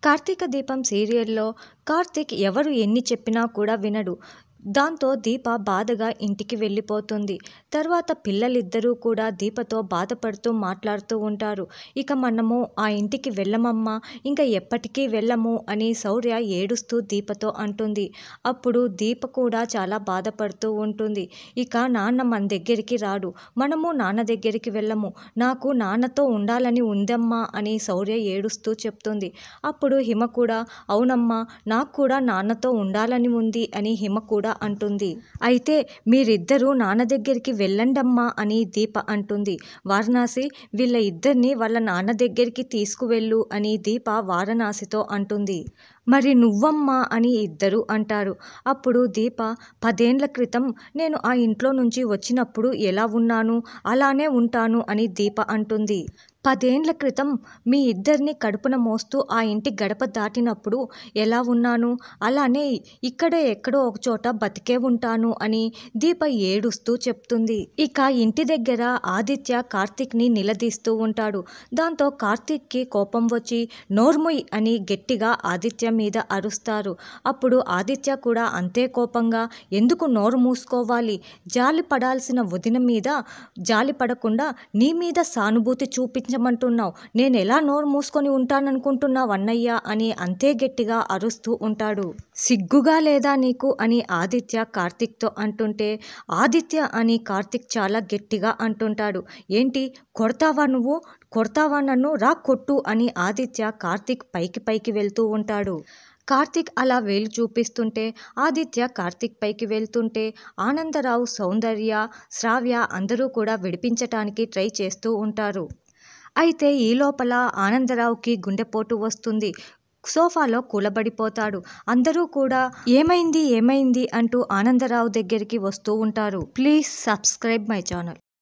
కార్తీక దీపం సీరియల్లో కార్తీక్ ఎవరు ఎన్ని చెప్పినా కూడా వినడు దాంతో దీప బాధగా ఇంటికి వెళ్ళిపోతుంది తర్వాత పిల్లలిద్దరూ కూడా దీపతో బాధపడుతూ మాట్లాడుతూ ఉంటారు ఇక మనము ఆ ఇంటికి వెళ్ళమమ్మా ఇంకా ఎప్పటికీ వెళ్ళము అని శౌర్య ఏడుస్తూ దీపతో అంటుంది అప్పుడు దీప కూడా చాలా బాధపడుతూ ఉంటుంది ఇక నాన్న మన దగ్గరికి రాడు మనము నాన్న దగ్గరికి వెళ్ళము నాకు నాన్నతో ఉండాలని ఉందమ్మా అని శౌర్య ఏడుస్తూ చెప్తుంది అప్పుడు హిమ కూడా అవునమ్మా నాకు కూడా నాన్నతో ఉండాలని ఉంది అని హిమ కూడా అంటుంది అయితే మీరిద్దరూ నాన్న దగ్గరికి వెళ్ళండమ్మా అని దీప అంటుంది వారణాసి వీళ్ళ ఇద్దరిని వాళ్ళ నాన్న దగ్గరికి తీసుకువెళ్ళు అని దీప వారణాసితో అంటుంది మరి నువ్వమ్మా అని ఇద్దరు అంటారు అప్పుడు దీప పదేండ్ల క్రితం నేను ఆ ఇంట్లో నుంచి వచ్చినప్పుడు ఎలా ఉన్నాను అలానే ఉంటాను అని దీప అంటుంది పదేండ్ల క్రితం మీ ఇద్దరిని కడుపున మోస్తూ ఆ ఇంటి గడప దాటినప్పుడు ఎలా ఉన్నాను అలానే ఇక్కడ ఎక్కడో ఒక చోట బతికే ఉంటాను అని దీప ఏడుస్తూ చెప్తుంది ఇక ఇంటి దగ్గర ఆదిత్య కార్తీక్ని నిలదీస్తూ ఉంటాడు దాంతో కార్తీక్కి కోపం వచ్చి నోర్ముయ్ అని గట్టిగా ఆదిత్య మీద అరుస్తారు అప్పుడు ఆదిత్య కూడా అంతే కోపంగా ఎందుకు నోరు మూసుకోవాలి జాలి పడాల్సిన వదిన మీద జాలి పడకుండా నీ మీద సానుభూతి చూపించమంటున్నావు నేను ఎలా నోరు మూసుకొని ఉంటాననుకుంటున్నావు అన్నయ్య అని అంతే గట్టిగా అరుస్తూ ఉంటాడు సిగ్గుగా లేదా నీకు అని ఆదిత్య కార్తిక్తో అంటుంటే ఆదిత్య అని కార్తిక్ చాలా గట్టిగా అంటుంటాడు ఏంటి కొడతావా నువ్వు కొడతావా నన్ను రా కొట్టు అని ఆదిత్య కార్తిక్ పైకి పైకి వెళ్తూ ఉంటాడు కార్తిక్ అలా వేలు చూపిస్తుంటే ఆదిత్య కార్తిక్ పైకి వెళ్తుంటే ఆనందరావు సౌందర్య శ్రావ్య అందరూ కూడా విడిపించటానికి ట్రై చేస్తూ ఉంటారు అయితే ఈ లోపల ఆనందరావుకి గుండెపోటు వస్తుంది సోఫాలో కూలబడిపోతాడు అందరూ కూడా ఏమైంది ఏమైంది అంటూ ఆనందరావు దగ్గరికి వస్తూ ఉంటారు ప్లీజ్ సబ్స్క్రైబ్ మై ఛానల్